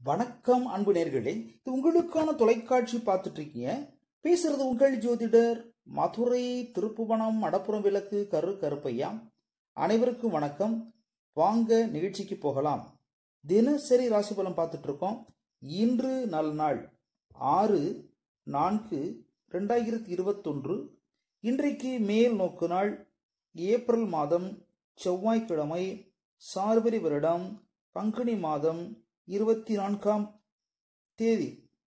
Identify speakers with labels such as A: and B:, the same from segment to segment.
A: வணக்கம் அன்பு நேர்களே இது உங்களுக்கான தொலைக்காட்சி பார்த்துட்டு இருக்கீங்க பேசுறது உங்கள் ஜோதிடர் மதுரை திருப்புவனம் மடப்புறம் விளக்கு கரு கருப்பையா அனைவருக்கும் வணக்கம் வாங்க நிகழ்ச்சிக்கு போகலாம் தினசரி ராசி பலன் பார்த்துட்டு இருக்கோம் இன்று நல் நாள் ஆறு நான்கு ரெண்டாயிரத்தி இருபத்தொன்று இன்றைக்கு மேல் நோக்கு நாள் ஏப்ரல் மாதம் செவ்வாய்க்கிழமை சார்வரி வருடம் பங்குனி மாதம் இருபத்தி நான்காம் தேதி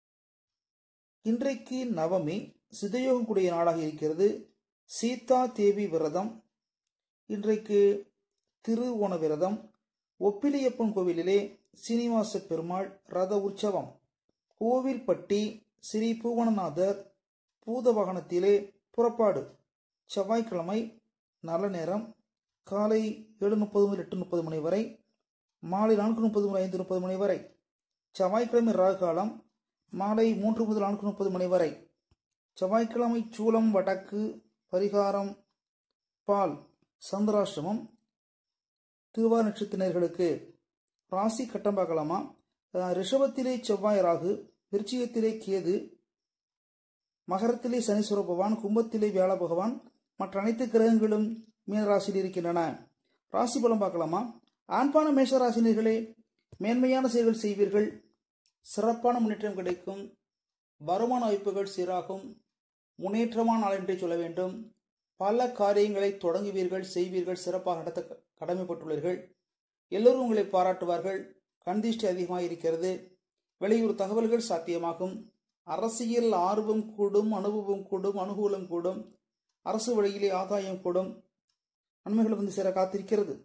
A: இன்றைக்கு நவமி சிதயோகம் கூடிய நாளாக இருக்கிறது சீதா தேவி விரதம் இன்றைக்கு திருவோண விரதம் ஒப்பிலியப்பன் கோவிலிலே சீனிவாச பெருமாள் ரத உற்சவம் கோவில்பட்டி ஸ்ரீ பூவனநாதர் பூத வாகனத்திலே புறப்பாடு செவ்வாய்க்கிழமை நல்ல நேரம் காலை ஏழு முப்பது முதல் எட்டு முப்பது மணி வரை மாலை நான்கு முப்பது முதல் ஐந்து முப்பது மணி வரை செவ்வாய்க்கிழமை ராகு காலம் மாலை மூன்று முதல் நான்கு முப்பது மணி வரை செவ்வாய்க்கிழமை சூலம் வடக்கு பரிகாரம் பால் சந்திராஷ்டமம் திருவார நட்சத்திரர்களுக்கு ராசி கட்டம் பார்க்கலாமா அஹ் ரிஷபத்திலே செவ்வாய் ராகு விருச்சிகத்திலே கேது மகரத்திலே சனீஸ்வர பகவான் கும்பத்திலே வியாழ பகவான் மற்ற அனைத்து கிரகங்களும் மீனராசியில் இருக்கின்றன ராசி பலம் பார்க்கலாமா ஆண்பான மேஷ ராசினியர்களே மேன்மையான செயல்கள் செய்வீர்கள் சிறப்பான முன்னேற்றம் கிடைக்கும் வருமான வாய்ப்புகள் சீராகும் முன்னேற்றமான நாள் என்றே சொல்ல வேண்டும் பல காரியங்களை தொடங்குவீர்கள் செய்வீர்கள் சிறப்பாக நடத்த க- கடமைப்பட்டுள்ளீர்கள் எல்லோரும் உங்களை பாராட்டுவார்கள் கண்திஷ்டி அதிகமாக இருக்கிறது வெளியூர் தகவல்கள் சாத்தியமாகும் அரசியல் ஆர்வம் கூடும் அனுபவம் கூடும் அனுகூலம் கூடும் அரசு வழியிலே ஆதாயம் கூடும் நன்மைகள் வந்து சேர காத்திருக்கிறது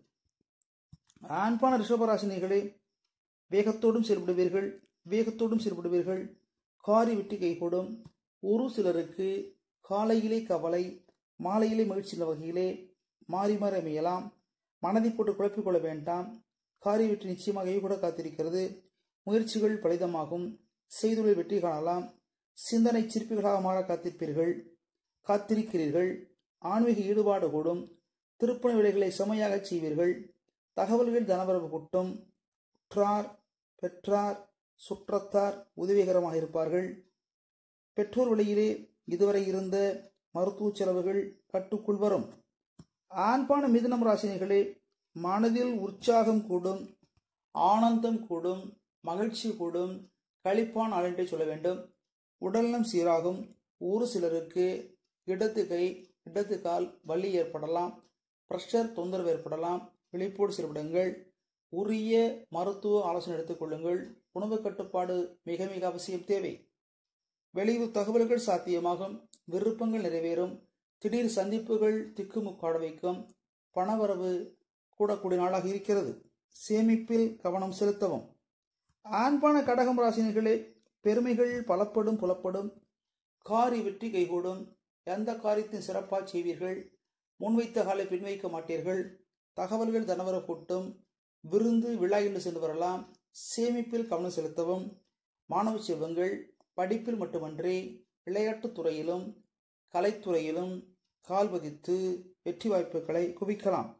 A: ஆண்பான ரிஷபராசினிகளே வேகத்தோடும் செயல்படுவீர்கள் வேகத்தோடும் செயல்படுவீர்கள் காரி விட்டு கைகூடும் ஒரு சிலருக்கு காலையிலே கவலை மாலையிலே மகிழ்ச்சி என்ற வகையிலே மாறி மாறி அமையலாம் மனதை போட்டு குழப்பிக் கொள்ள வேண்டாம் காரி வெற்றி நிச்சயமாக கூட காத்திருக்கிறது முயற்சிகள் பலிதமாகும் செய்துள்ள வெற்றி காணலாம் சிந்தனை சிற்பிகளாக மாற காத்திருப்பீர்கள் காத்திருக்கிறீர்கள் ஆன்மீக ஈடுபாடு கூடும் திருப்பணி வேலைகளை செமையாக செய்வீர்கள் தகவல்கள் தனவரவு கூட்டும் உற்றார் பெற்றார் சுற்றத்தார் உதவிகரமாக இருப்பார்கள் பெற்றோர் வழியிலே இதுவரை இருந்த மருத்துவ செலவுகள் கட்டுக்குள் வரும் ஆண்பான மிதுனம் ராசினிகளே மனதில் உற்சாகம் கூடும் ஆனந்தம் கூடும் மகிழ்ச்சி கூடும் களிப்பான் அலண்டை சொல்ல வேண்டும் உடல்நலம் சீராகும் ஒரு சிலருக்கு இடது கை இடது கால் வலி ஏற்படலாம் பிரஷர் தொந்தரவு ஏற்படலாம் விழிப்போடு செயல்படுங்கள் உரிய மருத்துவ ஆலோசனை எடுத்துக்கொள்ளுங்கள் உணவு கட்டுப்பாடு மிக மிக அவசியம் தேவை வெளியூர் தகவல்கள் சாத்தியமாகும் விருப்பங்கள் நிறைவேறும் திடீர் சந்திப்புகள் திக்குமுக்காட வைக்கும் பணவரவு கூடக்கூடிய நாளாக இருக்கிறது சேமிப்பில் கவனம் செலுத்தவும் ஆண்பான கடகம் ராசினிகளே பெருமைகள் பலப்படும் புலப்படும் காரி வெற்றி கைகூடும் எந்த காரியத்தையும் சிறப்பாக செய்வீர்கள் முன்வைத்த காலை பின்வைக்க மாட்டீர்கள் தகவல்கள் தனவர கூட்டும் விருந்து விழா என்று சென்று வரலாம் சேமிப்பில் கவனம் செலுத்தவும் மாணவ செல்வங்கள் படிப்பில் மட்டுமன்றி விளையாட்டுத் துறையிலும் கலைத்துறையிலும் கால் பதித்து வெற்றி வாய்ப்புகளை குவிக்கலாம்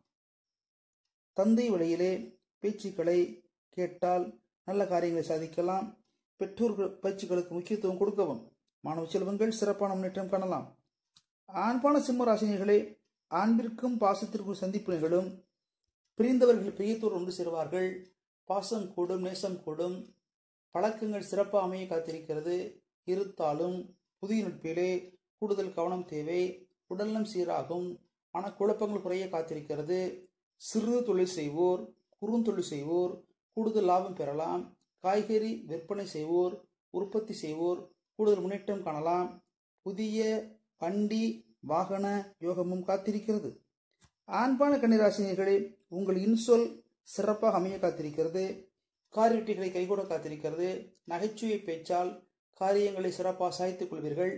A: தந்தை வழியிலே பேச்சுக்களை கேட்டால் நல்ல காரியங்களை சாதிக்கலாம் பெற்றோர்கள் பேச்சுக்களுக்கு முக்கியத்துவம் கொடுக்கவும் மாணவ செல்வங்கள் சிறப்பான முன்னேற்றம் காணலாம் ஆண்பான சிம்ம ராசினிகளே ஆண்பிற்கும் பாசத்திற்கும் சந்திப்பு நிகழும் பிரிந்தவர்கள் பிரியத்தோடு ஒன்று சேருவார்கள் பாசம் கூடும் நேசம் கூடும் பழக்கங்கள் சிறப்பாக அமைய காத்திருக்கிறது இருத்தாலும் புதிய நட்பிலே கூடுதல் கவனம் தேவை உடல்நலம் சீராகும் மனக்குழப்பங்கள் குறைய காத்திருக்கிறது சிறு தொழில் செய்வோர் குறுந்தொழில் செய்வோர் கூடுதல் லாபம் பெறலாம் காய்கறி விற்பனை செய்வோர் உற்பத்தி செய்வோர் கூடுதல் முன்னேற்றம் காணலாம் புதிய வண்டி வாகன யோகமும் காத்திருக்கிறது ஆண்பான கன்னிராசினியர்களே உங்கள் இன்சொல் சிறப்பாக அமைய காத்திருக்கிறது காரியவெட்டிகளை கைகூட காத்திருக்கிறது நகைச்சுவை பேச்சால் காரியங்களை சிறப்பாக சாய்த்துக் கொள்வீர்கள்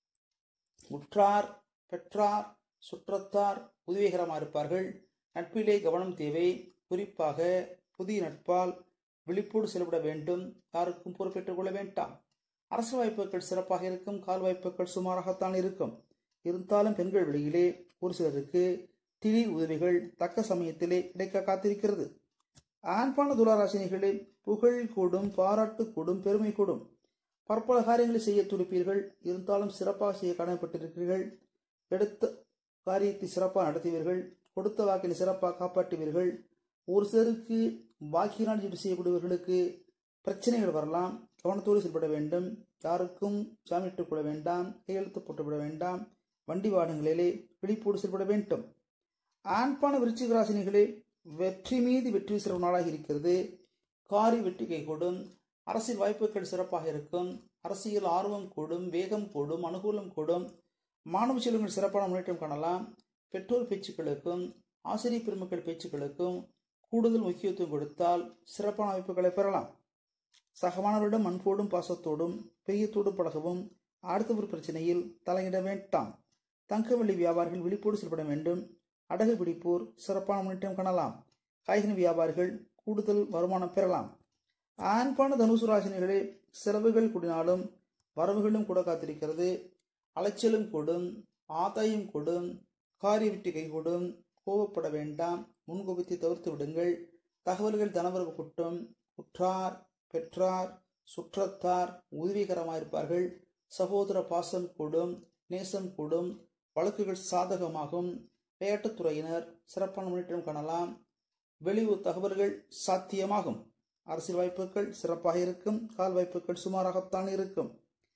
A: உற்றார் பெற்றார் சுற்றத்தார் உதவிகரமாக இருப்பார்கள் நட்பிலே கவனம் தேவை குறிப்பாக புதிய நட்பால் விழிப்போடு செயல்பட வேண்டும் யாருக்கும் பொறுப்பேற்றுக் கொள்ள வேண்டாம் அரசு வாய்ப்புகள் சிறப்பாக இருக்கும் கால் வாய்ப்புகள் சுமாராகத்தான் இருக்கும் இருந்தாலும் பெண்கள் வெளியிலே ஒரு சிலருக்கு திடீர் உதவிகள் தக்க சமயத்திலே கிடைக்க காத்திருக்கிறது ஆண்பான துளாராசினிகளே புகழ் கூடும் பாராட்டு கூடும் பெருமை கூடும் பற்பல காரியங்களை செய்ய துடிப்பீர்கள் இருந்தாலும் சிறப்பாக செய்ய கடமைப்பட்டிருக்கிறீர்கள் எடுத்த காரியத்தை சிறப்பாக நடத்துவீர்கள் கொடுத்த வாக்கினை சிறப்பாக காப்பாற்றுவீர்கள் ஒரு சிலருக்கு வாக்கினால் சீட்டு செய்யக்கூடியவர்களுக்கு பிரச்சனைகள் வரலாம் கவனத்தோடு செயல்பட வேண்டும் யாருக்கும் ஜாமீட்டுக் கொள்ள வேண்டாம் கையெழுத்து போட்டுவிட வேண்டாம் வண்டி வாகனங்களிலே விழிப்போடு செயல்பட வேண்டும் ஆண்பான விருச்சிக ராசினிகளே வெற்றி மீது வெற்றி சிறப்பு நாளாக இருக்கிறது காரி வெற்றி கைகூடும் அரசியல் வாய்ப்புகள் சிறப்பாக இருக்கும் அரசியல் ஆர்வம் கூடும் வேகம் கூடும் அனுகூலம் கூடும் மாணவ செல்வங்கள் சிறப்பான முன்னேற்றம் காணலாம் பெற்றோர் பேச்சுக்களுக்கும் ஆசிரியர் பெருமக்கள் பேச்சுக்களுக்கும் கூடுதல் முக்கியத்துவம் கொடுத்தால் சிறப்பான வாய்ப்புகளை பெறலாம் சகமானவரிடம் அன்போடும் பாசத்தோடும் பெரியத்தோடும் பழகவும் அடுத்தவர் பிரச்சனையில் தலையிட வேண்டாம் தங்க வெள்ளி வியாபாரிகள் விழிப்போடு செயல்பட வேண்டும் அடகு பிடிப்போர் சிறப்பான முன்னேற்றம் காணலாம் காய்கறி வியாபாரிகள் கூடுதல் வருமானம் பெறலாம் ஆண்பான தனுசு ராசினிகளே செலவுகள் கூடினாலும் வரவுகளும் கூட காத்திருக்கிறது அலைச்சலும் கூடும் ஆதாயம் கூடும் காரிய வெற்றி கைகூடும் கோபப்பட வேண்டாம் முன்கோபத்தை தவிர்த்து விடுங்கள் தகவல்கள் தனவரவு கூட்டும் உற்றார் பெற்றார் சுற்றத்தார் உதவிகரமாயிருப்பார்கள் சகோதர பாசம் கூடும் நேசம் கூடும் வழக்குகள் சாதகமாகும் விளையாட்டுத்துறையினர் சிறப்பான முன்னேற்றம் காணலாம் வெளியூர் தகவல்கள் சாத்தியமாகும் அரசியல் வாய்ப்புகள் சிறப்பாக இருக்கும் கால் வாய்ப்புகள் சுமாராகத்தான் இருக்கும்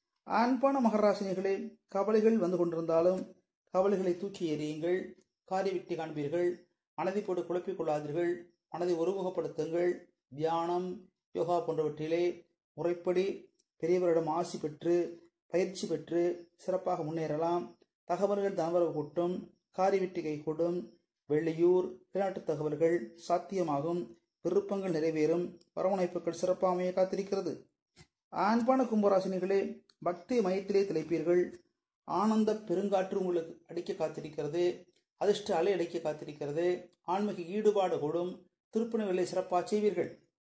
A: ஆண்பான மகராசினிகளே கவலைகள் வந்து கொண்டிருந்தாலும் கவலைகளை தூக்கி எறியுங்கள் காரிய வெற்றி காண்பீர்கள் மனதை போட்டு குழப்பிக் கொள்ளாதீர்கள் மனதை ஒருமுகப்படுத்துங்கள் தியானம் யோகா போன்றவற்றிலே முறைப்படி பெரியவரிடம் ஆசி பெற்று பயிற்சி பெற்று சிறப்பாக முன்னேறலாம் தகவல்கள் தனவரவு கூட்டும் காரி வெற்றி கைகூடும் வெளியூர் வெளிநாட்டு தகவல்கள் சாத்தியமாகும் விருப்பங்கள் நிறைவேறும் வரவணைப்புகள் சிறப்பாமைய காத்திருக்கிறது ஆண்பான கும்பராசினிகளே பக்தி மயத்திலே திளைப்பீர்கள் ஆனந்த பெருங்காற்று உங்களுக்கு அடிக்க காத்திருக்கிறது அதிர்ஷ்ட அலை அடிக்க காத்திருக்கிறது ஆன்மீக ஈடுபாடு கூடும் திருப்பணிகளை சிறப்பாக செய்வீர்கள்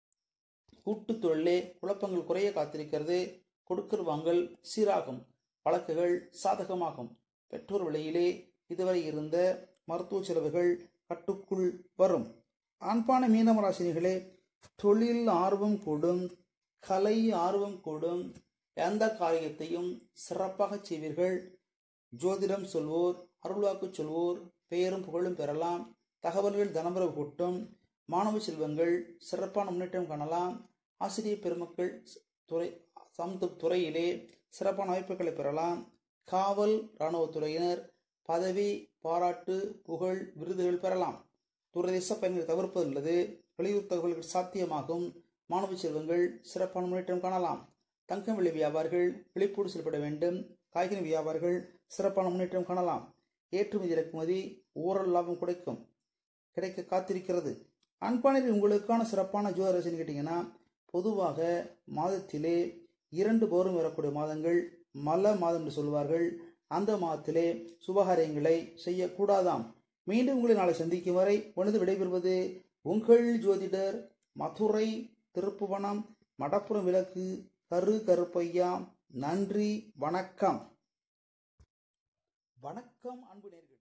A: கூட்டுத் தொழிலே குழப்பங்கள் குறைய காத்திருக்கிறது கொடுக்கல் வாங்கல் சீராகும் வழக்குகள் சாதகமாகும் பெற்றோர் விலையிலே இதுவரை இருந்த மருத்துவ செலவுகள் கட்டுக்குள் வரும் ஆண்பான மீனமராசினிகளே தொழில் ஆர்வம் கூடும் கலை ஆர்வம் கூடும் எந்த காரியத்தையும் சிறப்பாக செய்வீர்கள் ஜோதிடம் சொல்வோர் அருள்வாக்கு சொல்வோர் பெயரும் புகழும் பெறலாம் தகவல்கள் தனபரவு கூட்டும் மாணவ செல்வங்கள் சிறப்பான முன்னேற்றம் காணலாம் ஆசிரியர் பெருமக்கள் துறை சமத்து துறையிலே சிறப்பான வாய்ப்புகளை பெறலாம் காவல் இராணுவத்துறையினர் பதவி பாராட்டு புகழ் விருதுகள் பெறலாம் தூரதேச பயன்களை தவிர்ப்பது உள்ளது வெளியூர் தகவல்கள் சாத்தியமாகும் மாணவ செல்வங்கள் சிறப்பான முன்னேற்றம் காணலாம் தங்கம் வெள்ளி வியாபாரிகள் விழிப்போடு செயல்பட வேண்டும் காய்கறி வியாபாரிகள் சிறப்பான முன்னேற்றம் காணலாம் ஏற்றுமதி இறக்குமதி ஓரல் லாபம் கிடைக்கும் கிடைக்க காத்திருக்கிறது அன்பானில் உங்களுக்கான சிறப்பான ஜோதிரசன் கேட்டிங்கன்னா பொதுவாக மாதத்திலே இரண்டு பௌர்ணமி வரக்கூடிய மாதங்கள் மல மாதம் என்று சொல்வார்கள் அந்த மாதத்திலே சுபகாரியங்களை செய்யக்கூடாதாம் மீண்டும் உங்களை நாளை சந்திக்கும் வரை உனது விடைபெறுவது உங்கள் ஜோதிடர் மதுரை திருப்புவனம் மடப்புறம் விளக்கு கரு கருப்பையா நன்றி வணக்கம் வணக்கம் அன்பு நேர்கள்